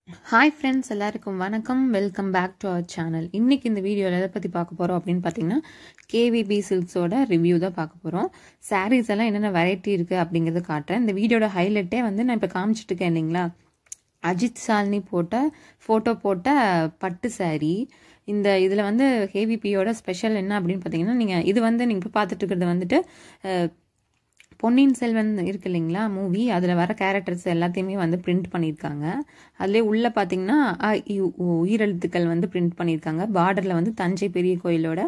hi friends எல்லாருக்கும் வணக்கம் welcome back to our channel இன்னைக்கு இந்த வீடியோவில் எதை பற்றி பார்க்க போகிறோம் அப்படின்னு பார்த்தீங்கன்னா கேவிபி சில்க்ஸோட ரிவ்யூ தான் பார்க்க போகிறோம் சாரீஸ் எல்லாம் என்னென்ன வெரைட்டி இருக்குது அப்படிங்கிறத காட்டுறேன் இந்த வீடியோட ஹைலைட்டே வந்து நான் இப்போ காமிச்சிட்டு இருக்கேன் இல்லைங்களா அஜித் சாலினி போட்ட ஃபோட்டோ போட்ட பட்டு saree இந்த இதில் வந்து கேவிபியோட ஸ்பெஷல் என்ன அப்படின்னு பார்த்தீங்கன்னா நீங்கள் இது வந்து நீங்கள் இப்போ பார்த்துட்டு இருக்கிறது வந்துட்டு அஹ், பொன்னியின் செல்வன் இருக்கு இல்லைங்களா மூவி அதில் வர கேரக்டர்ஸ் எல்லாத்தையுமே வந்து பிரிண்ட் பண்ணியிருக்காங்க அதுலேயே உள்ளே பார்த்தீங்கன்னா அ, இ, உ, உயிரெழுத்துக்கள் வந்து பிரிண்ட் பண்ணியிருக்காங்க பார்டரில் வந்து தஞ்சை பெரிய கோயிலோட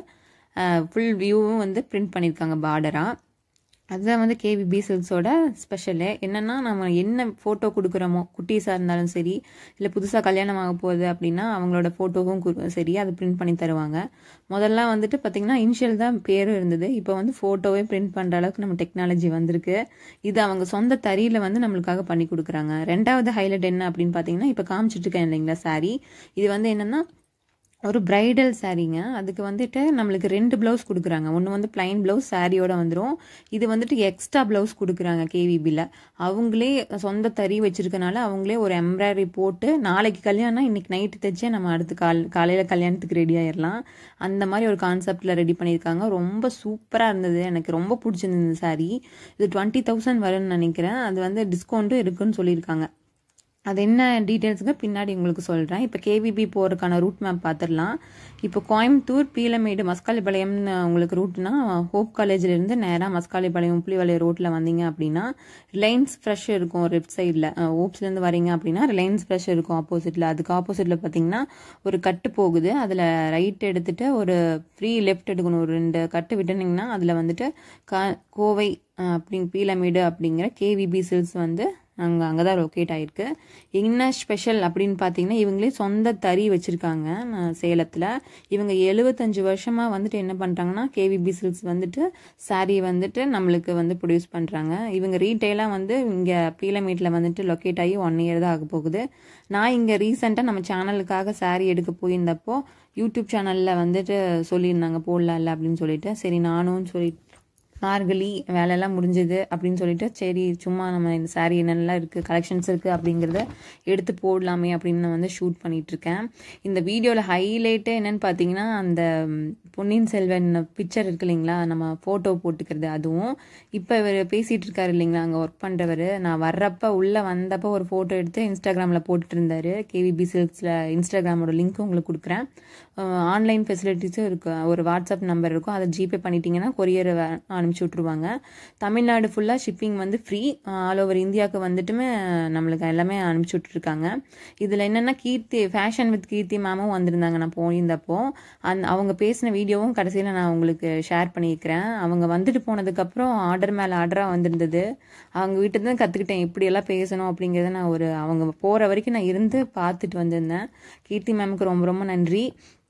ஃபுல் வியூவும் வந்து பிரிண்ட் பண்ணியிருக்காங்க பார்டராக அதுதான் வந்து கேவிபி சில்க்ஸோட ஸ்பெஷலு என்னென்னா நம்ம என்ன ஃபோட்டோ கொடுக்குறோமோ குட்டீஸாக இருந்தாலும் சரி இல்லை புதுசாக கல்யாணம் ஆக போகுது அப்படின்னா அவங்களோட ஃபோட்டோவும் கு- சரி அது பிரிண்ட் பண்ணி தருவாங்க முதல்ல வந்துட்டு பார்த்திங்கன்னா இனிஷியல் தான் பேரும் இருந்தது இப்போ வந்து ஃபோட்டோவே பிரிண்ட் பண்ணுற அளவுக்கு நம்ம டெக்னாலஜி வந்திருக்கு இது அவங்க சொந்த தறியில் வந்து நம்மளுக்காக பண்ணி கொடுக்குறாங்க ரெண்டாவது ஹைலைட் என்ன அப்படின்னு பார்த்தீங்கன்னா இப்போ காமிச்சிட்டு இருக்கேன் இல்லைங்களா saree இது வந்து என்னென்னா ஒரு பிரைடல் சாரீங்க அதுக்கு வந்துட்டு நம்மளுக்கு ரெண்டு ப்ளவுஸ் கொடுக்குறாங்க ஒன்று வந்து பிளைன் ப்ளவுஸ் சாரியோட வந்துடும் இது வந்துட்டு எக்ஸ்ட்ரா ப்ளவுஸ் கொடுக்குறாங்க கேவிபியில் அவங்களே சொந்த தறி வச்சிருக்கனால அவங்களே ஒரு எம்ப்ராய்டரி போட்டு நாளைக்கு கல்யாணம் இன்னைக்கு நைட்டு தைச்சே நம்ம அடுத்து கால் காலையில் கல்யாணத்துக்கு ரெடி ஆயிடலாம் அந்த மாதிரி ஒரு கான்செப்டில் ரெடி பண்ணியிருக்காங்க ரொம்ப சூப்பராக இருந்தது எனக்கு ரொம்ப பிடிச்சிருந்தது இந்த சாரீ இது டுவெண்ட்டி தௌசண்ட் வரும்னு நினைக்கிறேன் அது வந்து டிஸ்கவுண்ட்டும் இருக்குன்னு சொல்லியிருக்காங்க அது என்ன டீட்டெயில்ஸுங்க பின்னாடி உங்களுக்கு சொல்கிறேன் இப்போ கேவிபி போகிறதுக்கான ரூட் மேப் பார்த்துடலாம் இப்போ கோயம்புத்தூர் பீலமேடு மஸ்காலிபாளையம்னு உங்களுக்கு ரூட்னா ஹோப் காலேஜ்லேருந்து நேராக மஸ்காலிபாளையம் புளிவாளையம் ரோட்டில் வந்தீங்க அப்படின்னா ரிலையன்ஸ் ஃப்ரெஷ் இருக்கும் லெஃப்ட் சைடில் ஹோப்ஸ்லேருந்து வரீங்க அப்படின்னா ரிலையன்ஸ் ஃப்ரெஷ் இருக்கும் ஆப்போசிட்டில் அதுக்கு ஆப்போசிட்டில் பார்த்தீங்கன்னா ஒரு கட்டு போகுது அதில் ரைட் எடுத்துட்டு ஒரு ஃப்ரீ லெஃப்ட் எடுக்கணும் ஒரு ரெண்டு கட்டு விட்டுனீங்கன்னா அதில் வந்துட்டு கா கோவை அஹ், அப்படி பீலமேடு அப்படிங்கிற கேவிபி சில்ஸ் வந்து அங்கே அங்கே தான் லொக்கேட் ஆகிருக்கு என்ன ஸ்பெஷல் அப்படின்னு பார்த்தீங்கன்னா இவங்களே சொந்த தறி வச்சுருக்காங்க சேலத்தில் இவங்க எழுபத்தஞ்சு வருஷமாக வந்துட்டு என்ன பண்ணுறாங்கன்னா கேவிபி சில்க்ஸ் வந்துட்டு saree வந்துட்டு நம்மளுக்கு வந்து ப்ரொடியூஸ் பண்ணுறாங்க இவங்க ரீட்டெயிலாக வந்து இங்கே பீலமேட்டில் வந்துட்டு லொக்கேட் ஆகி ஒன் இயர் தான் ஆக போகுது நான் இங்கே ரீசெண்டாக நம்ம சேனலுக்காக saree எடுக்க போயிருந்தப்போ யூடியூப் சேனலில் வந்துட்டு சொல்லியிருந்தாங்க போடலாம்ல அப்படின்னு சொல்லிட்டு சரி நானும் சொல்லி மார்கழி வேலையெல்லாம் முடிஞ்சது அப்படின்னு சொல்லிட்டு சரி சும்மா நம்ம இந்த saree என்னெல்லாம் இருக்குது கலெக்ஷன்ஸ் இருக்குது அப்படிங்கிறத எடுத்து போடலாமே அப்படின்னு நான் வந்து ஷூட் பண்ணிட்டு இருக்கேன் இந்த வீடியோவில் ஹைலைட்டே என்னன்னு பார்த்தீங்கன்னா அந்த ம், பொன்னியின் செல்வன் பிக்சர் இருக்கு இல்லைங்களா நம்ம ஃபோட்டோ போட்டுக்கிறது அதுவும் இப்போ இவர் பேசிகிட்டு இருக்காரு இல்லைங்களா அங்கே ஒர்க் பண்ணுறவர் நான் வர்றப்ப உள்ளே வந்தப்போ ஒரு ஃபோட்டோ எடுத்து இன்ஸ்டாகிராமில் போட்டுட்டு இருந்தாரு கேவிபி சில்க்ஸில் இன்ஸ்டாகிராமோட லிங்க்கும் உங்களுக்கு கொடுக்குறேன் ஆன்லைன் ஃபெசிலிட்டிஸும் இருக்கு ஒரு வாட்ஸ்அப் நம்பர் இருக்கும் அதை ஜிபே பண்ணிட்டீங்கன்னா கொரியர் அனுப்பிச்சி விட்ருவாங்க தமிழ்நாடு ஃபுல்லாக ஷிப்பிங் வந்து ஃப்ரீ ஆல் ஓவர் இந்தியாவுக்கு வந்துட்டுமே நம்மளுக்கு எல்லாமே அனுப்பிச்சி விட்ருக்காங்க இதில் என்னென்னா கீர்த்தி ஃபேஷன் வித் கீர்த்தி மேமும் வந்திருந்தாங்க நான் போயிருந்தப்போ அந் அவங்க பேசின வீடியோவும் கடைசியில் நான் உங்களுக்கு ஷேர் பண்ணியிருக்கிறேன் அவங்க வந்துட்டு போனதுக்கப்புறம் ஆர்டர் மேலே ஆர்டராக வந்திருந்தது அவங்க வீட்டு தான் கற்றுக்கிட்டேன் எப்படியெல்லாம் பேசணும் அப்படிங்கிறத நான் ஒரு அவங்க போகிற வரைக்கும் நான் இருந்து பார்த்துட்டு வந்திருந்தேன் கீர்த்தி மேமுக்கு ரொம்ப ரொம்ப நன்றி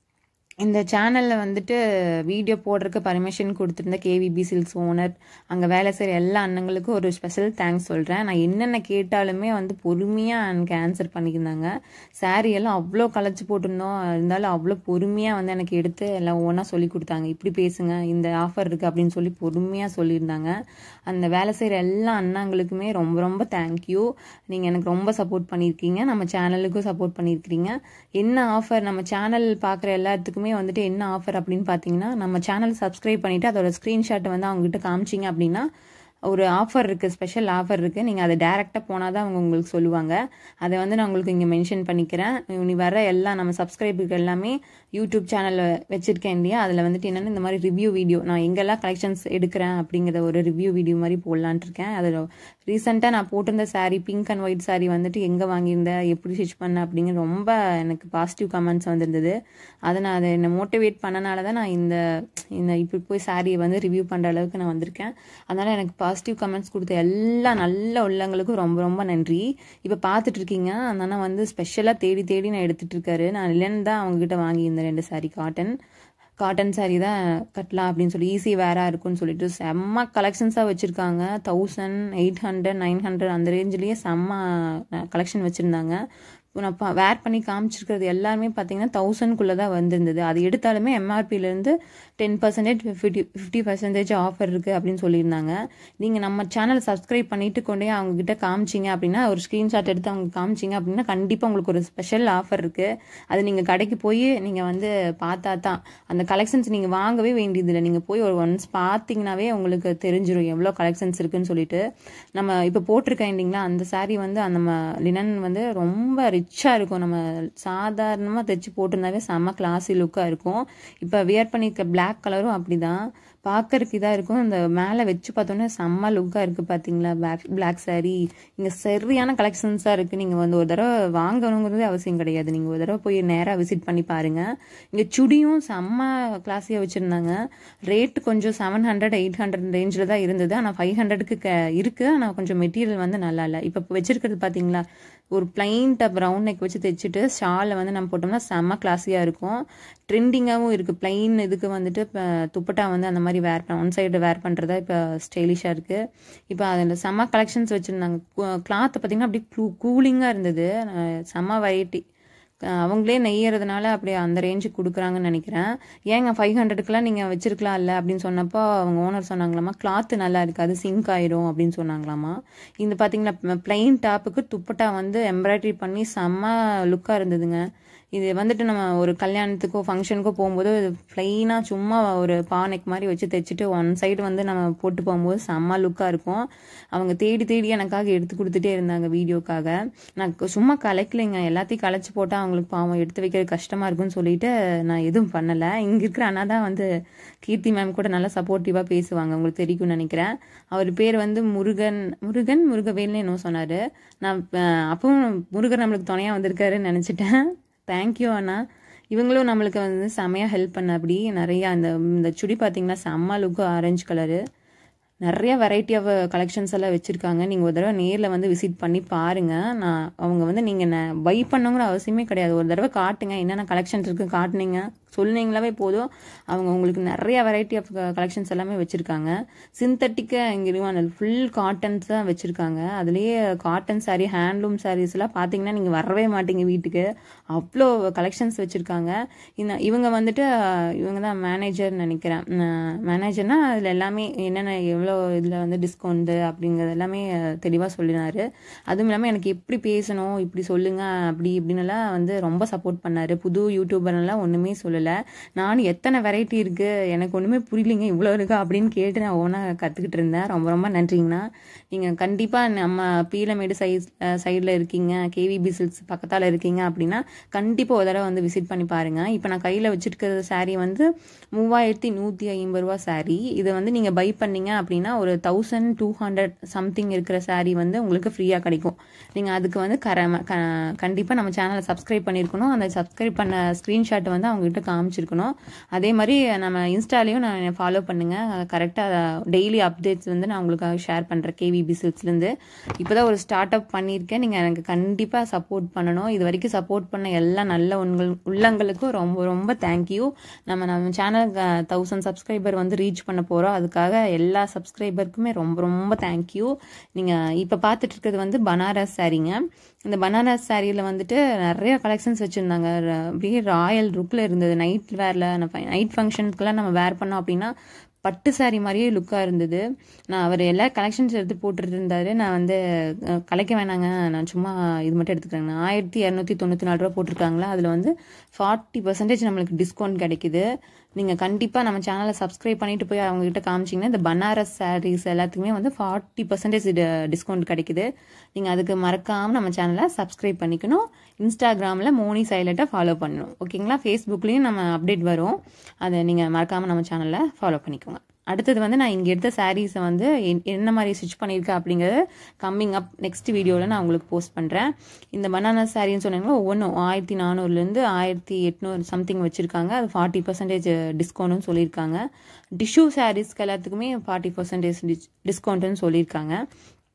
இந்த சேனலில் வந்துட்டு வீடியோ போடுறதுக்கு பர்மிஷன் கொடுத்துருந்த கேவிபி சில்க்ஸ் ஓனர் அங்கே வேலை செய்கிற எல்லா அண்ணங்களுக்கும் ஒரு ஸ்பெஷல் தேங்க்ஸ் சொல்கிறேன் நான் என்னென்ன கேட்டாலுமே வந்து பொறுமையாக எனக்கு ஆன்சர் பண்ணியிருந்தாங்க saree எல்லாம் அவ்வளோ கலைச்சி போட்டிருந்தோம் இருந்தாலும் அவ்வளோ பொறுமையாக வந்து எனக்கு எடுத்து எல்லாம் ஒன்றா சொல்லி கொடுத்தாங்க இப்படி பேசுங்க இந்த ஆஃபர் இருக்குது அப்படின்னு சொல்லி பொறுமையாக சொல்லியிருந்தாங்க அந்த வேலை செய்கிற எல்லா அண்ணாங்களுக்குமே ரொம்ப ரொம்ப தேங்க்யூ நீங்கள் எனக்கு ரொம்ப சப்போர்ட் பண்ணியிருக்கீங்க நம்ம சேனலுக்கும் சப்போர்ட் பண்ணியிருக்கிறீங்க என்ன ஆஃபர் நம்ம சேனல் பார்க்குற எல்லாத்துக்குமே வந்துட்டு என்ன ஆஃபர் அப்படின்னு பார்த்தீங்கன்னா நம்ம சேனல் சப்ஸ்கிரைப் பண்ணிவிட்டு அதோட ஸ்க்ரீன்ஷாட்டை வந்து அவங்ககிட்ட காமிச்சிங்க அப்படின்னா ஒரு ஆஃபர் இருக்குது ஸ்பெஷல் ஆஃபர் இருக்குது நீங்கள் அதை டேரெக்டாக போனால் தான் அவங்க உங்களுக்கு சொல்லுவாங்க அதை வந்து நான் உங்களுக்கு இங்கே மென்ஷன் பண்ணிக்கிறேன் இனி வர எல்லா நம்ம சப்ஸ்கிரைபருக்கு எல்லாமே யூடியூப் சேனலில் வச்சுருக்கேன் இல்லையா அதில் வந்துட்டு என்னென்னா இந்த மாதிரி ரிவ்யூ வீடியோ நான் எங்கெல்லாம் கலெக்ஷன்ஸ் எடுக்கிறேன் அப்படிங்கிற ஒரு ரிவ்யூ வீடியோ மாதிரி போடலான்ட்டு இருக்கேன் அதில் ரீசெண்டாக நான் போட்டிருந்த saree pink and white saree வந்துட்டு எங்கே வாங்கியிருந்தேன் எப்படி ஸ்டிச் பண்ணேன் அப்படிங்கிற ரொம்ப எனக்கு பாசிட்டிவ் கமெண்ட்ஸ் வந்திருந்தது அதை நான் அதை என்னை மோட்டிவேட் பண்ணனால தான் நான் இந்த இந்த இப்படி போய் சாரியை வந்து ரிவ்யூ பண்ணுற அளவுக்கு நான் வந்திருக்கேன் அதனால் எனக்கு பாசிட்டிவ் கமெண்ட்ஸ் கொடுத்த எல்லா நல்ல உள்ளங்களுக்கும் ரொம்ப ரொம்ப நன்றி இப்போ பார்த்துட்டு இருக்கீங்க அந்த அண்ணா வந்து ஸ்பெஷலாக தேடி தேடி நான் எடுத்துட்டு இருக்காரு நான் இல்லைன்னு தான் அவங்ககிட்ட வாங்கியிருந்தேன் ரெண்டு saree காட்டன் காட்டன் saree தான் கட்டலாம் அப்படின்னு சொல்லி ஈஸி வேராக இருக்கும்னு சொல்லிட்டு செம்ம கலெக்ஷன்ஸாக வச்சுருக்காங்க thousand eight hundred nine hundred அந்த ரேஞ்சிலேயே செம்ம கலெக்ஷன் வச்சுருந்தாங்க நான் பா வேர் பண்ணி காமிச்சிருக்கிறது எல்லாருமே பார்த்தீங்கன்னா தௌசண்ட்குள்ளே தான் வந்திருந்தது அது எடுத்தாலுமே எம்ஆர்பிலேருந்து ten percentage fifty fifty percentage offer இருக்குது அப்படின்னு சொல்லியிருந்தாங்க நீங்கள் நம்ம சேனல் சப்ஸ்கிரைப் பண்ணிட்டு கொண்டே அவங்ககிட்ட காமிச்சிங்க அப்படின்னா ஒரு ஸ்க்ரீன்ஷாட் எடுத்து அவங்க காமிச்சிங்க அப்படின்னா கண்டிப்பாக உங்களுக்கு ஒரு ஸ்பெஷல் ஆஃபர் இருக்குது அது நீங்கள் கடைக்கு போய் நீங்கள் வந்து பார்த்தா தான் அந்த கலெக்ஷன்ஸ் நீங்கள் வாங்கவே வேண்டியதில்லை நீங்கள் போய் ஒரு ஒன்ஸ் பார்த்தீங்கன்னாவே உங்களுக்கு தெரிஞ்சிடும் எவ்வளோ கலெக்ஷன்ஸ் இருக்குன்னு சொல்லிட்டு நம்ம இப்போ போட்டிருக்கேன் இல்லைங்களா அந்த saree வந்து அந்த லினன் வந்து ரொம்ப ரிச்சாக இருக்கும் நம்ம சாதாரணமாக தைச்சு போட்டிருந்தாவே செம்ம கிளாஸி லுக்காக இருக்கும் இப்போ வியர் பண்ணியிருக்க பிளாக் கலரும் அப்படிதான் பார்க்கறதுக்கு இதாக இருக்கும் இந்த மேலே வச்சு பார்த்தோன்னே செம்ம லுக்காக இருக்குது பார்த்தீங்களா பிளாக் பிளாக் saree இங்கே சரியான கலெக்ஷன்ஸாக இருக்குது நீங்கள் வந்து ஒரு தடவை வாங்கணுங்கிறதே அவசியம் கிடையாது நீங்கள் ஒரு தடவை போய் நேராக விசிட் பண்ணி பாருங்கள் இங்கே சுடியும் செம்ம கிளாஸியாக வச்சுருந்தாங்க ரேட்டு கொஞ்சம் செவன் ஹண்ட்ரட் எயிட் ஹண்ட்ரட் ரேஞ்சில் தான் இருந்தது ஆனால் ஃபைவ் ஹண்ட்ரடுக்கு க இருக்குது ஆனால் கொஞ்சம் மெட்டீரியல் வந்து நல்லா இல்லை இப்போ வச்சிருக்கிறது பார்த்தீங்களா ஒரு பிளைன் டப் ரவுண்ட் நெக் வச்சு தைச்சிட்டு ஷாலில் வந்து நம்ம போட்டோம்னா செம்ம கிளாஸியாக இருக்கும் ட்ரெண்டிங்காகவும் இருக்குது பிளைன் இதுக்கு வந்துட்டு இப்போ துப்பட்டா வந்து அந்த மாதிரி வேர் பண்ண ஒன் சைடு வேர் பண்ணுறதா இப்போ ஸ்டைலிஷாக இருக்குது இப்போ அதில் செம்ம கலெக்ஷன்ஸ் வச்சுருந்தாங்க கிளாத்தை பார்த்திங்கன்னா அப்படியே கூ கூலிங்காக இருந்தது அஹ் செம்ம வெரைட்டி அவங்களே நெய்யறதுனால அப்படியே அந்த ரேஞ்சுக்கு கொடுக்குறாங்கன்னு நினைக்கிறேன் ஏங்க ஃபைவ் ஹண்ட்ரடுக்குலாம் நீங்கள் வச்சிருக்கலாம் இல்லை அப்படின்னு சொன்னப்போ அவங்க ஓனர் சொன்னாங்களாமா கிளாத்து நல்லா இருக்குது அது சிங்க் ஆயிரும் அப்படின்னு சொன்னாங்களாமா இந்த பார்த்தீங்களா பிளைன் டாப்புக்கு துப்பட்டா வந்து எம்ப்ராய்டரி பண்ணி செம்ம லுக்காக இருந்ததுங்க இது வந்துட்டு நம்ம ஒரு கல்யாணத்துக்கோ ஃபங்க்ஷனுக்கோ போகும்போது ப்ளைனாக சும்மா ஒரு பானைக்கு மாதிரி வச்சு தைச்சிட்டு ஒன் சைடு வந்து நம்ம போட்டு போகும்போது செம்ம லுக்காக இருக்கும் அவங்க தேடி தேடி எனக்காக எடுத்து கொடுத்துட்டே இருந்தாங்க வீடியோக்காக நான் கு- சும்மா கலைக்கலைங்க எல்லாத்தையும் கலைச்சி போட்டால் அவங்களுக்கு பாவம் எடுத்து வைக்கிறது கஷ்டமாக இருக்கும்னு சொல்லிட்டு நான் எதுவும் பண்ணலை இங்கே இருக்கிற அண்ணா தான் வந்து கீர்த்தி மேம் கூட நல்லா சப்போர்ட்டிவாக பேசுவாங்க உங்களுக்கு தெரியும்னு நினைக்கிறேன் அவர் பேர் வந்து முருகன் முருகன் முருகவேல்னு என்னவோ சொன்னார் நான் அஹ், அப்பவும் முருகன் நம்மளுக்கு துணையாக வந்திருக்காருன்னு நினச்சிட்டேன் தேங்க்யூ அண்ணா இவங்களும் நம்மளுக்கு வந்து செமையாக ஹெல்ப் பண்ண அப்படி நிறையா இந்த இந்த சுடி பார்த்தீங்கன்னா செம்ம லுக்கு ஆரஞ்சு கலரு நிறைய வெரைட்டி ஆஃப் கலெக்ஷன்ஸ் எல்லாம் வச்சுருக்காங்க நீங்கள் ஒரு தடவை நேரில் வந்து விசிட் பண்ணி பாருங்கள் நான் அவங்க வந்து நீங்கள் பை பண்ணுங்கிற அவசியமே கிடையாது ஒரு தடவை காட்டுங்க என்னென்ன கலெக்ஷன்ஸ் இருக்குது காட்டுனீங்க சொன்னீங்களாவே போதும் அவங்க உங்களுக்கு நிறைய வெரைட்டி ஆஃப் கலெக்ஷன்ஸ் எல்லாமே வச்சுருக்காங்க சிந்தட்டிக்காக இங்கே இருவாங்க ஃபுல் காட்டன்ஸ் தான் வச்சுருக்காங்க அதுலேயே காட்டன் saree ஹேண்ட்லூம் sarees எல்லாம் பார்த்தீங்கன்னா நீங்கள் வரவே மாட்டீங்க வீட்டுக்கு அவ்வளோ கலெக்ஷன்ஸ் வச்சுருக்காங்க இந்த இவங்க வந்துட்டு அஹ், இவங்க தான் மேனேஜர் நினைக்கிறேன் மேனேஜர்னா அதில் எல்லாமே என்னென்ன எவ்வளோ இதில் வந்து டிஸ்கவுண்ட்டு அப்படிங்கிறது எல்லாமே தெளிவாக சொல்லினாரு அதுவும் இல்லாமல் எனக்கு எப்படி பேசணும் இப்படி சொல்லுங்க அப்படி இப்படின்னுலாம் வந்து ரொம்ப சப்போர்ட் பண்ணாரு புது யூடியூபர்லாம் ஒன்றுமே சொல்லலை நானும் எத்தனை வெரைட்டி இருக்குது எனக்கு ஒன்றுமே புரியலைங்க இவ்வளோ இருக்கா அப்படின்னு கேட்டு நான் ஒவ்வொன்றா கற்றுக்கிட்டு இருந்தேன் ரொம்ப ரொம்ப நன்றிங்கண்ணா நீங்கள் கண்டிப்பாக நம்ம பீலமேடு சைஸ் சைடில் இருக்கீங்க கேவிபி சில்ஸ் பக்கத்தால் இருக்கீங்க அப்படின்னா கண்டிப்பாக ஒரு தடவை வந்து விசிட் பண்ணி பாருங்கள் இப்போ நான் கையில் வச்சிருக்கிற saree வந்து மூவாயிரத்தி நூற்றி ஐம்பது ரூபா saree இதை வந்து நீங்கள் பை பண்ணீங்க அப்படின்னா ஒரு தௌசண்ட் டூ ஹண்ட்ரட் சம்திங் இருக்கிற saree வந்து உங்களுக்கு ஃப்ரீயாக கிடைக்கும் நீங்கள் அதுக்கு வந்து கர கண்டிப்பாக நம்ம சேனலை சப்ஸ்கிரைப் பண்ணியிருக்கணும் அந்த சப்ஸ்கிரைப் பண்ண ஸ்க்ரீன்ஷாட் வந்து அவங்ககிட்ட காமிச்சிருக்கணும் அதே மாதிரி நம்ம இன்ஸ்டாலையும் நான் ஃபாலோ பண்ணுங்கள் கரெக்டாக டெய்லி அப்டேட்ஸ் வந்து நான் உங்களுக்காக ஷேர் பண்ணுறேன் கேவிபி சில்க்ஸ்லேருந்து இப்போ தான் ஒரு ஸ்டார்ட் அப் பண்ணியிருக்கேன் நீங்கள் எனக்கு கண்டிப்பாக சப்போர்ட் பண்ணணும் இது வரைக்கும் சப்போர்ட் பண்ண எல்லா நல்ல உங்கள் உள்ளங்களுக்கும் ரொம்ப ரொம்ப தேங்க்யூ நம்ம நம்ம சேனலுக்கு தௌசண்ட் சப்ஸ்கிரைபர் வந்து ரீச் பண்ண போகிறோம் அதுக்காக எல்லா சப்ஸ்கிரைபருக்குமே ரொம்ப ரொம்ப தேங்க்யூ நீங்கள் இப்போ பார்த்துட்டு இருக்கிறது வந்து பனாரஸ் சாரீங்க இந்த பனாரஸ் சாரியில் வந்துட்டு நிறைய கலெக்ஷன்ஸ் வச்சுருந்தாங்க அப்படியே ராயல் லுக்கில் இருந்தது நைட் வேரில் நைட் ஃபங்க்ஷனுக்குலாம் நம்ம வேர் பண்ணோம் அப்படின்னா பட்டு saree மாதிரியே லுக்காக இருந்தது நான் அவர் எல்லா கலெக்ஷன்ஸ் எடுத்து போட்டுட்டு இருந்தாரு நான் வந்து அஹ், கலைக்க வேணாங்க நான் சும்மா இது மட்டும் எடுத்துக்கிறேங்க ஆயிரத்தி இரநூத்தி தொண்ணூற்றி நாலு ரூபா போட்டிருக்காங்களா அதில் வந்து ஃபார்ட்டி பர்சன்டேஜ் நம்மளுக்கு டிஸ்கவுண்ட் கிடைக்குது நீங்கள் கண்டிப்பாக நம்ம சேனலை சப்ஸ்கிரைப் பண்ணிட்டு போய் அவங்ககிட்ட காமிச்சிங்கன்னா இந்த பனாரஸ் sarees எல்லாத்துக்குமே வந்து ஃபார்ட்டி பர்சன்டேஜ் டிஸ்கவுண்ட் கிடைக்குது நீங்கள் அதுக்கு மறக்காமல் நம்ம சேனலை சப்ஸ்கிரைப் பண்ணிக்கணும் இன்ஸ்டாகிராமில் மோனி சைலண்ட்டாக ஃபாலோ பண்ணணும் ஓகேங்களா ஃபேஸ்புக்லேயும் நம்ம அப்டேட் வரும் அதை நீங்கள் மறக்காமல் நம்ம சேனலில் ஃபாலோ பண்ணிக்கோங்க அடுத்தது வந்து நான் இங்கே எடுத்த சாரீஸை வந்து என்- என்ன மாதிரி ஸ்டிச் பண்ணியிருக்கேன் அப்படிங்கிறது கம்மிங் அப் நெக்ஸ்ட் வீடியோவில் நான் உங்களுக்கு போஸ்ட் பண்ணுறேன் இந்த பனானா சாரின்னு சொன்னீங்கன்னா ஒவ்வொன்றும் ஆயிரத்தி நானூறுலேருந்து ஆயிரத்தி எட்நூறு சம்திங் வச்சுருக்காங்க அது ஃபார்ட்டி பர்சன்டேஜ் டிஸ்கவுண்ட்னு சொல்லியிருக்காங்க டிஷ்யூ சாரீஸ்க்கு எல்லாத்துக்குமே ஃபார்ட்டி பர்சன்டேஜ் டிஸ்கவுண்ட்டுன்னு சொல்லியிருக்காங்க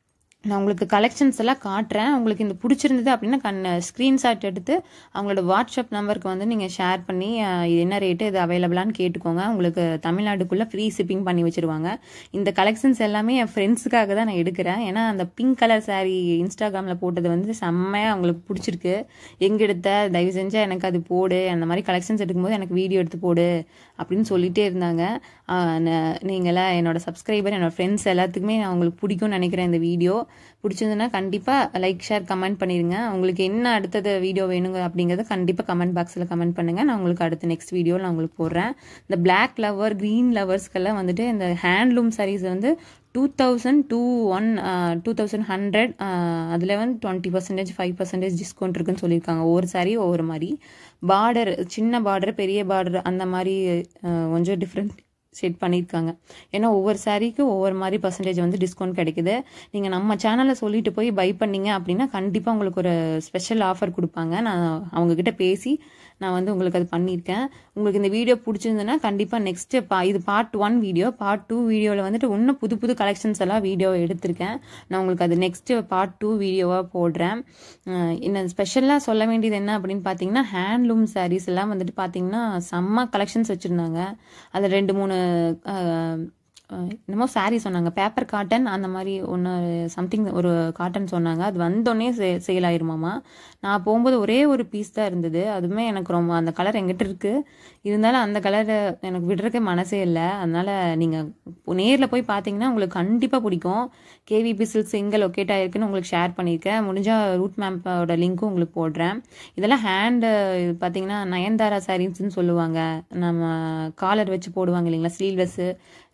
நான் உங்களுக்கு கலெக்ஷன்ஸ் எல்லாம் காட்டுறேன் உங்களுக்கு இந்த பிடிச்சிருந்தது அப்படின்னா கண் ஸ்க்ரீன்ஷாட் எடுத்து அவங்களோட வாட்ஸ்அப் நம்பருக்கு வந்து நீங்கள் ஷேர் பண்ணி அஹ், இது என்ன ரேட்டு இது அவைலபிளான்னு கேட்டுக்கோங்க உங்களுக்கு தமிழ்நாடுக்குள்ளே ஃப்ரீ ஷிப்பிங் பண்ணி வச்சுருவாங்க இந்த கலெக்ஷன்ஸ் எல்லாமே என் ஃப்ரெண்ட்ஸுக்காக தான் நான் எடுக்கிறேன் ஏன்னா அந்த பிங்க் கலர் saree இன்ஸ்டாகிராமில் போட்டது வந்து செம்மையாக அவங்களுக்கு பிடிச்சிருக்கு எங்கே எடுத்த தயவு செஞ்சு எனக்கு அது போடு அந்த மாதிரி கலெக்ஷன்ஸ் எடுக்கும்போது எனக்கு வீடியோ எடுத்து போடு அப்படின்னு சொல்லிட்டே இருந்தாங்க ஆஹ் ந- நீங்களாம் என்னோட சப்ஸ்கிரைபர் என்னோட ஃப்ரெண்ட்ஸ் எல்லாத்துக்குமே நான் உங்களுக்கு பிடிக்கும்னு நினைக்கிறேன் இந்த வீடியோ பிடிச்சிருந்ததுன்னா கண்டிப்பாக லைக் ஷேர் கமெண்ட் பண்ணிடுங்க உங்களுக்கு என்ன அடுத்தது வீடியோ வேணுங்க அப்படிங்கிறத கண்டிப்பாக கமெண்ட் பாக்ஸில் கமெண்ட் பண்ணுங்கள் நான் உங்களுக்கு அடுத்த நெக்ஸ்ட் வீடியோவில் நான் உங்களுக்கு போடுறேன் இந்த பிளாக் லவர் க்ரீன் லவர்ஸ்க்கெல்லாம் வந்துட்டு இந்த ஹேண்ட்லூம் sarees வந்து two thousand two one two thousand hundred அதில் வந்து twenty percentage five percentage discount இருக்குன்னு சொல்லியிருக்காங்க ஒவ்வொரு saree ஒவ்வொரு மாதிரி பார்டர் சின்ன பார்டர் பெரிய பார்டர் அந்த மாதிரி அஹ், கொஞ்சம் டிஃப்ரெண்ட் செட் பண்ணியிருக்காங்க ஏன்னா ஒவ்வொரு சாரீக்கு ஒவ்வொரு மாதிரி பர்சன்டேஜ் வந்து டிஸ்கவுண்ட் கிடைக்குது நீங்கள் நம்ம சேனலில் சொல்லிட்டு போய் பை பண்ணீங்க அப்படின்னா கண்டிப்பாக உங்களுக்கு ஒரு ஸ்பெஷல் ஆஃபர் கொடுப்பாங்க நான் அவங்கக்கிட்ட பேசி நான் வந்து உங்களுக்கு அது பண்ணியிருக்கேன் உங்களுக்கு இந்த வீடியோ பிடிச்சிருந்ததுன்னா கண்டிப்பாக நெக்ஸ்ட்டு பா இது part one video part two வீடியோவில் வந்துட்டு இன்னும் புது புது கலெக்ஷன்ஸ் எல்லாம் வீடியோ எடுத்திருக்கேன் நான் உங்களுக்கு அது நெக்ஸ்ட்டு பார்ட் டூ வீடியோவாக போடுறேன் அஹ் இன்னும் ஸ்பெஷலாக சொல்ல வேண்டியது என்ன அப்படின்னு பார்த்தீங்கன்னா ஹேண்ட்லூம் sarees எல்லாம் வந்துட்டு பார்த்தீங்கன்னா செம்ம கலெக்ஷன்ஸ் வச்சுருந்தாங்க அதில் ரெண்டு மூணு அஹ், அஹ், என்னமோ saree சொன்னாங்க பேப்பர் காட்டன் அந்த மாதிரி ஒன்று சம்திங் ஒரு காட்டன் சொன்னாங்க அது வந்தோடனே சே சேல் ஆயிருமாமா நான் போகும்போது ஒரே ஒரு பீஸ் தான் இருந்தது அதுவுமே எனக்கு ரொம்ப அந்த கலர் எங்கிட்ட இருக்கு இருந்தாலும் அந்த கலரை எனக்கு விடுறதுக்கே மனசே இல்லை அதனால நீங்கள் நேரில் போய் பார்த்தீங்கன்னா உங்களுக்கு கண்டிப்பாக பிடிக்கும் கேவிபி சில்க்ஸ் எங்கே லொக்கேட் ஆயிருக்குன்னு உங்களுக்கு ஷேர் பண்ணியிருக்கேன் முடிஞ்சால் ரூட் மேப்போட லிங்க்கும் உங்களுக்கு போடுறேன் இதெல்லாம் ஹேண்டு பார்த்தீங்கன்னா நயன்தாரா சாரீஸ்ன்னு சொல்லுவாங்க நம்ம காலர் வச்சு போடுவாங்க இல்லைங்களா sleeveless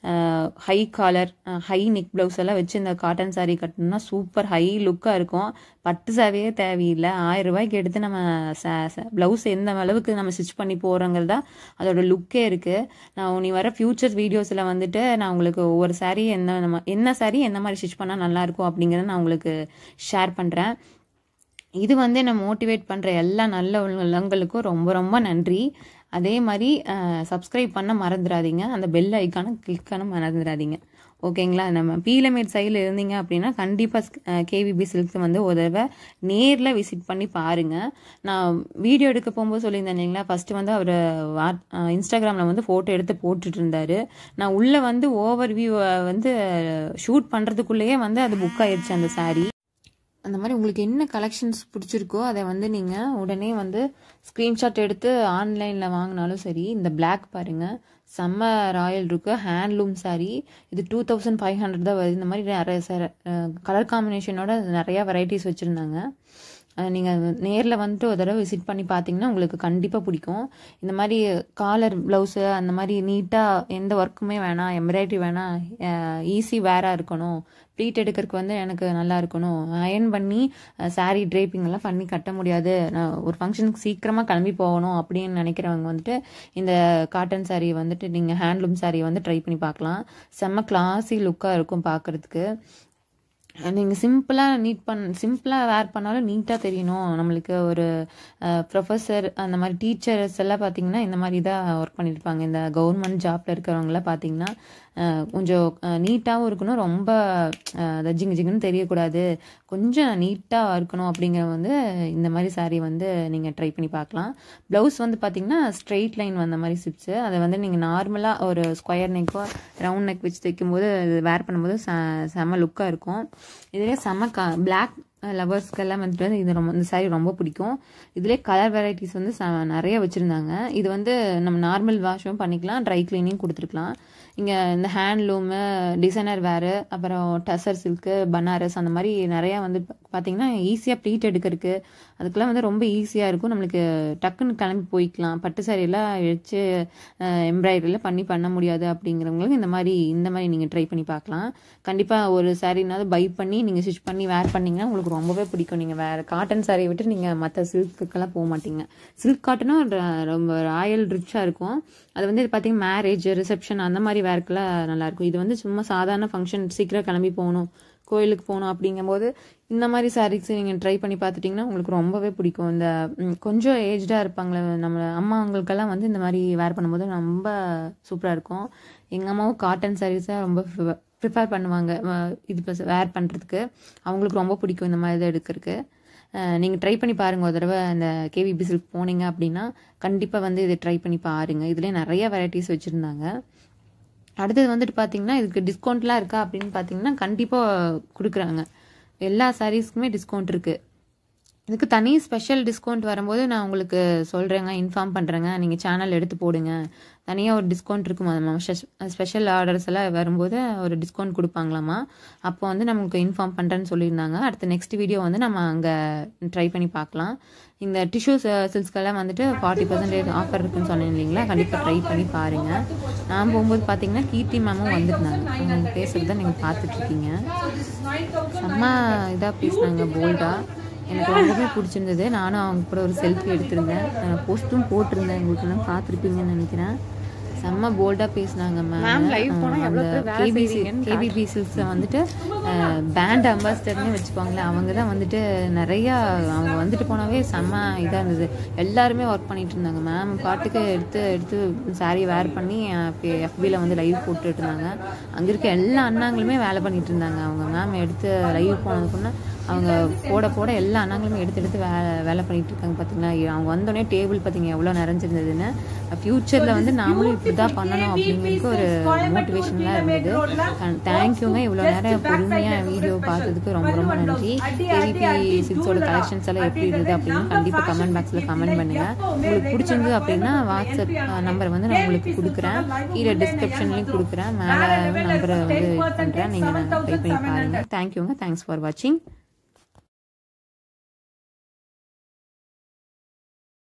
high collar high neck blouse எல்லாம் வச்சு இந்த காட்டன் saree கட்டணும்னா சூப்பர் ஹை லுக்காக இருக்கும் பட்டு சாவியே தேவையில்லை ஆயிரம் ரூபாய்க்கு எடுத்து நம்ம ப்ளவுஸ் எந்த அளவுக்கு நம்ம ஸ்டிச் பண்ணி போகிறோங்கிறதா அதோட லுக்கே இருக்குது நான் நீ வர ஃபியூச்சர் வீடியோஸில் வந்துட்டு நான் உங்களுக்கு ஒவ்வொரு saree என்ன நம்ம என்ன saree எந்த மாதிரி ஸ்டிச் பண்ணால் நல்லாயிருக்கும் அப்படிங்கிறத நான் உங்களுக்கு ஷேர் பண்ணுறேன் இது வந்து என்னை மோட்டிவேட் பண்ணுற எல்லா நல்ல உள்ளங்களுக்கும் ரொம்ப ரொம்ப நன்றி அதே மாதிரி சப்ஸ்கிரைப் பண்ண மறந்துடாதீங்க அந்த பெல் ஐக்கானை கிளிக் பண்ண மறந்துடாதீங்க ஓகேங்களா நம்ம பீலமேட் சைடில் இருந்தீங்க அப்படின்னா கண்டிப்பாக கேவிபி சில்க்ஸ் வந்து ஒரு தடவை நேரில் விசிட் பண்ணி பாருங்கள் நான் வீடியோ எடுக்க போகும்போது சொல்லியிருந்தேன் இல்லைங்களா ஃபஸ்ட்டு வந்து அவர் வாட் இன்ஸ்டாகிராமில் வந்து ஃபோட்டோ எடுத்து போட்டுட்டு இருந்தாரு நான் உள்ளே வந்து ஓவர் வியூ வந்து ஷூட் பண்ணுறதுக்குள்ளேயே வந்து அது புக் ஆயிடுச்சு அந்த saree அந்த மாதிரி உங்களுக்கு என்ன கலெக்ஷன்ஸ் பிடிச்சிருக்கோ அதை வந்து நீங்கள் உடனே வந்து ஸ்க்ரீன்ஷாட் எடுத்து ஆன்லைனில் வாங்கினாலும் சரி இந்த Black பாருங்கள் செம்ம ராயல் இருக்கு ஹேண்ட்லூம் saree இது டூ தௌசண்ட் ஃபைவ் ஹண்ட்ரட் தான் வருது இந்த மாதிரி நிறைய கலர் காம்பினேஷனோட நிறையா வெரைட்டிஸ் வச்சுருந்தாங்க நீங்கள் நேரில் வந்துட்டு ஒரு தடவை விசிட் பண்ணி பார்த்தீங்கன்னா உங்களுக்கு கண்டிப்பாக பிடிக்கும் இந்த மாதிரி காலர் ப்ளவுஸு அந்த மாதிரி நீட்டாக எந்த ஒர்க்குமே வேணாம் எம்ப்ராய்டரி வேணாம் ஈஸி வேராக இருக்கணும் ப்ளீட் எடுக்கிறதுக்கு வந்து எனக்கு நல்லா இருக்கணும் அயன் பண்ணி சாரீ ட்ரேப்பிங் எல்லாம் பண்ணி கட்ட முடியாது நான் ஒரு ஃபங்க்ஷனுக்கு சீக்கிரமாக கிளம்பி போகணும் அப்படின்னு நினைக்கிறவங்க வந்துட்டு இந்த காட்டன் saree வந்துட்டு நீங்கள் ஹேண்ட்லூம் saree வந்து ட்ரை பண்ணி பார்க்கலாம் செம்ம கிளாஸி லுக்காக இருக்கும் பார்க்குறதுக்கு நீங்கள் சிம்பிளாக நீட் பண் சிம்பிளாக வேர் பண்ணாலும் நீட்டாக தெரியணும் நம்மளுக்கு ஒரு ப்ரொஃபஸர் அந்த மாதிரி டீச்சர்ஸ் எல்லாம் பார்த்தீங்கன்னா இந்த மாதிரி தான் ஒர்க் பண்ணியிருப்பாங்க இந்த கவர்மெண்ட் ஜாப்பில் இருக்கிறவங்களாம் பார்த்தீங்கன்னா அஹ், கொஞ்சம் நீட்டாகவும் இருக்கணும் ரொம்ப அஹ், ஜிங்கு ஜிங்குன்னு தெரியக்கூடாது கொஞ்சம் நீட்டாக இருக்கணும் அப்படிங்கிற வந்து இந்த மாதிரி saree வந்து நீங்கள் ட்ரை பண்ணி பார்க்கலாம் ப்ளவுஸ் வந்து பார்த்தீங்கன்னா ஸ்ட்ரெயிட் லைன் வந்த மாதிரி சிப்ஸு அதை வந்து நீங்கள் நார்மலாக ஒரு ஸ்கொயர் நெக்கோ ரவுண்ட் நெக் வச்சு தைக்கும்போது வேர் பண்ணும்போது செ செம லுக்காக இருக்கும் இதுலேயே செம க பிளாக் லவர்ஸ்க்கெல்லாம் வந்துட்டு இது ரொம்ப இந்த saree ரொம்ப பிடிக்கும் இதுலேயே கலர் வெரைட்டிஸ் வந்து செ- நிறைய வச்சுருந்தாங்க இது வந்து நம்ம நார்மல் வாஷும் பண்ணிக்கலாம் ட்ரை க்ளீனிங் கொடுத்துருக்கலாம் இங்கே இந்த ஹேண்ட்லூமு டிசைனர் வேறு அப்புறம் டசர் சில்க்கு பனாரஸ் அந்த மாதிரி நிறையா வந்து பார்த்தீங்கன்னா ஈஸியாக ப்ளீட் எடுக்கிறதுக்கு அதுக்கெல்லாம் வந்து ரொம்ப ஈஸியாக இருக்கும் நம்மளுக்கு டக்குன்னு கிளம்பி போய்க்கலாம் பட்டு சாரியெல்லாம் வச்சு எம்ப்ராய்டரியில் பண்ணி பண்ண முடியாது அப்படிங்கிறவங்களுக்கு இந்த மாதிரி இந்த மாதிரி நீங்கள் ட்ரை பண்ணி பார்க்கலாம் கண்டிப்பாக ஒரு சாரீனாவது பை பண்ணி நீங்கள் ஸ்டிச் பண்ணி வேர் பண்ணிங்கன்னா உங்களுக்கு ரொம்பவே பிடிக்கும் நீங்கள் வேறு காட்டன் சாரியை விட்டு நீங்கள் மற்ற சில்க்குக்கெல்லாம் போக மாட்டீங்க சில்க் காட்டனும் ர- ரொம்ப ராயல் ரிச்சாக இருக்கும் அது வந்து பார்த்தீங்கன்னா மேரேஜ் ரிசப்ஷன் அந்த மாதிரி வேர்க்கெல்லாம் நல்லாயிருக்கும் இது வந்து சும்மா சாதாரண ஃபங்க்ஷன் சீக்கிரம் கிளம்பி போகணும் கோயிலுக்கு போகணும் அப்படிங்கும்போது இந்த மாதிரி சாரீஸ் நீங்கள் ட்ரை பண்ணி பார்த்துட்டிங்கன்னா உங்களுக்கு ரொம்பவே பிடிக்கும் இந்த ம், கொஞ்சம் ஏஜ்டாக இருப்பாங்களே நம்ம அம்மாங்களுக்கெல்லாம் வந்து இந்த மாதிரி வேர் பண்ணும்போது ரொம்ப சூப்பராக இருக்கும் எங்கள் அம்மாவும் காட்டன் சாரீஸாக ரொம்ப ப்ரிப்பேர் பண்ணுவாங்க அஹ் இது இப்போ வேர் பண்ணுறதுக்கு அவங்களுக்கு ரொம்ப பிடிக்கும் இந்த மாதிரி இதை எடுக்கிறதுக்கு நீங்கள் ட்ரை பண்ணி பாருங்கள் ஒரு தடவை அந்த கேவிபி சில்க் போனீங்க அப்படின்னா கண்டிப்பாக வந்து இதை ட்ரை பண்ணி பாருங்க இதுலேயே நிறைய வெரைட்டிஸ் வச்சுருந்தாங்க அடுத்தது வந்துட்டு பார்த்தீங்கன்னா இதுக்கு டிஸ்கவுண்ட்லாம் இருக்கா அப்படின்னு பார்த்தீங்கன்னா கண்டிப்பாக கொடுக்குறாங்க எல்லா சாரீஸ்க்குமே டிஸ்கவுண்ட் இருக்குது இதுக்கு தனி ஸ்பெஷல் டிஸ்கவுண்ட் வரும்போது நான் உங்களுக்கு சொல்கிறேங்க இன்ஃபார்ம் பண்ணுறேங்க நீங்கள் சேனல் எடுத்து போடுங்க தனியாக ஒரு டிஸ்கவுண்ட் இருக்குமா நம்ம ஸ்பெஷல் ஆர்டர்ஸ் எல்லாம் வரும்போது ஒரு டிஸ்கவுண்ட் கொடுப்பாங்களாமா அப்போ வந்து நமக்கு இன்ஃபார்ம் பண்ணுறேன்னு சொல்லியிருந்தாங்க அடுத்த நெக்ஸ்ட் வீடியோ வந்து நம்ம அங்கே ட்ரை பண்ணி பார்க்கலாம் இந்த டிஷ்யூ சில்ஸ்க்கெல்லாம் வந்துட்டு ஃபார்ட்டி பர்சன்டேஜ் ஆஃபர் இருக்குன்னு சொன்னேன் இல்லைங்களா கண்டிப்பாக ட்ரை பண்ணி பாருங்கள் நான் போகும்போது பார்த்தீங்கன்னா கீர்த்தி மேமும் வந்திருந்தாங்க அவங்க பேசுகிறத நீங்கள் பார்த்துட்ருக்கீங்க செம்ம இதாக பேசினாங்க போல்டாக எனக்கு ரொம்பவே பிடிச்சிருந்தது நானும் அவங்க கூட ஒரு செல்ஃபி எடுத்திருந்தேன் போஸ்ட்டும் போட்டிருந்தேன் உங்களுக்கு எல்லாம் பார்த்துருப்பீங்கன்னு நினைக்கிறேன் செம்ம போல்டாக பேசினாங்க மேம் அந்த கேபிசி கேபிபி சில்க்ஸை வந்துட்டு பேண்ட் அம்பாசிடர்னே வச்சுப்பாங்களே அவங்க தான் வந்துட்டு நிறையா அவங்க வந்துட்டு போனாவே செம்ம இதாக இருந்தது எல்லாருமே ஒர்க் பண்ணிட்டு இருந்தாங்க மேம் பாட்டுக்கு எடுத்து எடுத்து சாரீ வேர் பண்ணி எஃபியில் வந்து லைவ் போட்டுட்டு இருந்தாங்க அங்கே இருக்க எல்லா அண்ணாங்களுமே வேலை பண்ணிட்டு இருந்தாங்க அவங்க மேம் எடுத்து லைவ் போனதுக்குன்னா அவங்க போட போட எல்லா அண்ணாங்களுமே எடுத்து எடுத்து வேலை வேலை பண்ணிட்டு இருக்காங்க பார்த்தீங்களா அவங்க வந்தோடனே டேபிள் பார்த்தீங்க எவ்வளோ நிறைஞ்சிருந்ததுன்னு ஃப்யூச்சரில் வந்து நாமளும் இப்படி தான் பண்ணணும் அப்படிங்கிறதுக்கு ஒரு மோட்டிவேஷனலாக இருந்தது தேங்க்யூங்க இவ்வளோ நேரம் பொறுமையாக வீடியோ பார்த்ததுக்கு ரொம்ப ரொம்ப நன்றி கேவிபி சிக்ஸோட கலெக்ஷன்ஸ் எல்லாம் எப்படி இருந்தது அப்படின்னு கண்டிப்பாக கமெண்ட் பாக்ஸில் கமெண்ட் பண்ணுங்கள் உங்களுக்கு பிடிச்சிருந்தது அப்படின்னா வாட்ஸ்அப் நம்பர் வந்து நான் உங்களுக்கு கொடுக்குறேன் கீழே டிஸ்கிரிப்ஷன்லேயும் கொடுக்குறேன் மேலே நம்பரை வந்து இது பண்ணுறேன் நீங்கள் ட்ரை பண்ணி பாருங்கள் தேங்க்யூங்க தேங்க்ஸ் ஃபார் வாட்சிங்